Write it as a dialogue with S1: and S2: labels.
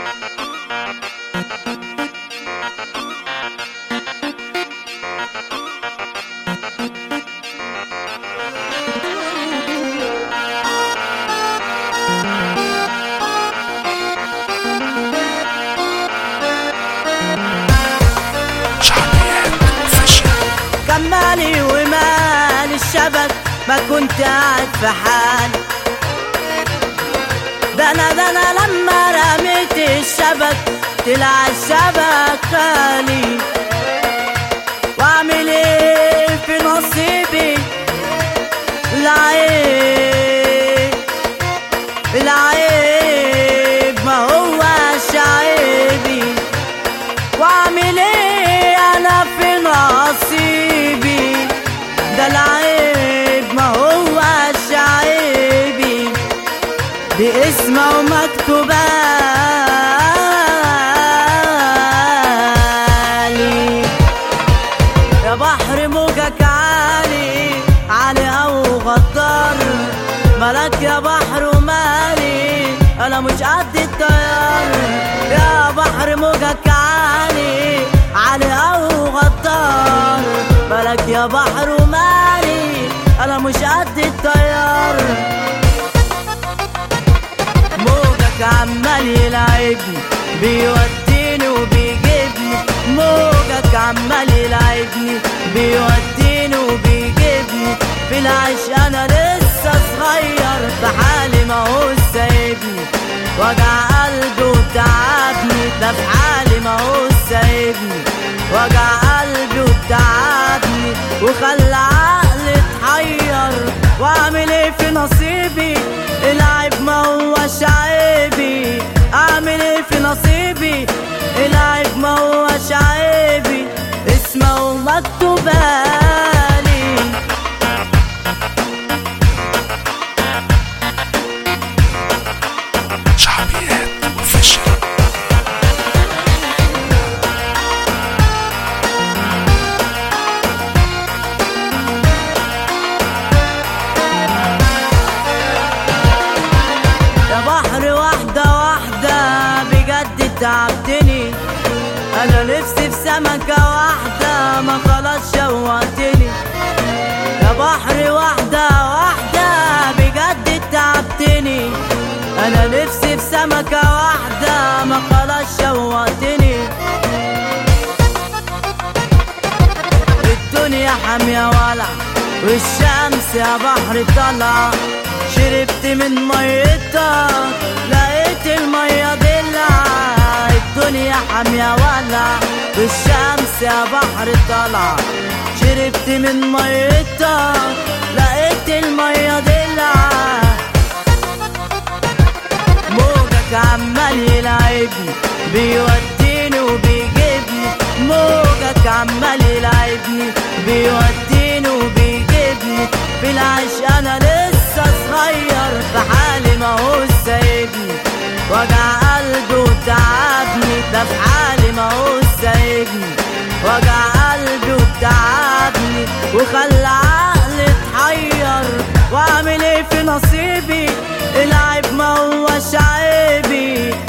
S1: كان مالي ومال الشبك ما كنت قاعد في حال ده انا ده انا لما رميت الشبك طلع الشبك خالي واعمل ايه في نصيبي العيب العيب ما هو عيبي واعمل ايه انا في نصيبي ده العيب ما هو عيبي باسمه مكتوبالي يا بحر موجك عالي عالي او غدار ملك يا بحر ومالي انا مش قد الطيار يا بحر موجك عالي عالي او غدار ملك يا بحر ومالي انا مش قد الطيار موجك عمال يلعبني بيوديني وبيجيبني موجك عمال يلعبني بيوديني وبيجيبني في العيش انا لسه صغير في حالي ما هو سايبني وجع قلبي وتعبني ده في حالي ما هو سايبني وجع قلبي وتعبني وخلى عقلي اتحير واعمل ايه في نصيبي العيب ما هوش عيبي اعمل ايه في نصيبي العيب ما هوش عيبي اسمه مكتوبالي
S2: شعبيات اوفيشال
S1: يا بحر واحدة واحدة بجد تعبتني أنا نفسي في سمكة واحدة ما خلاص شوقتني يا بحر واحدة واحدة بجد تعبتني أنا نفسي في سمكة واحدة ما خلاص شوقتني الدنيا حامية ولع والشمس يا بحر طلع شربت من ميتها لقيت المية دلع الدنيا حامية ولع والشمس يا بحر طلع شربت من ميتها لقيت المية دلع موجك عمال يلعبني بيوديني وبيجيبني موجك عمال يلعبني بيوديني وبيجيبني في العيش انا لسه صغير في حالي ما هو سايبني وجع قلبي وتعبني ده في حالي ما هو سايبني وجع قلبي وتعبني وخلى عقلي اتحير واعمل ايه في نصيبي العيب ما هوش عيبي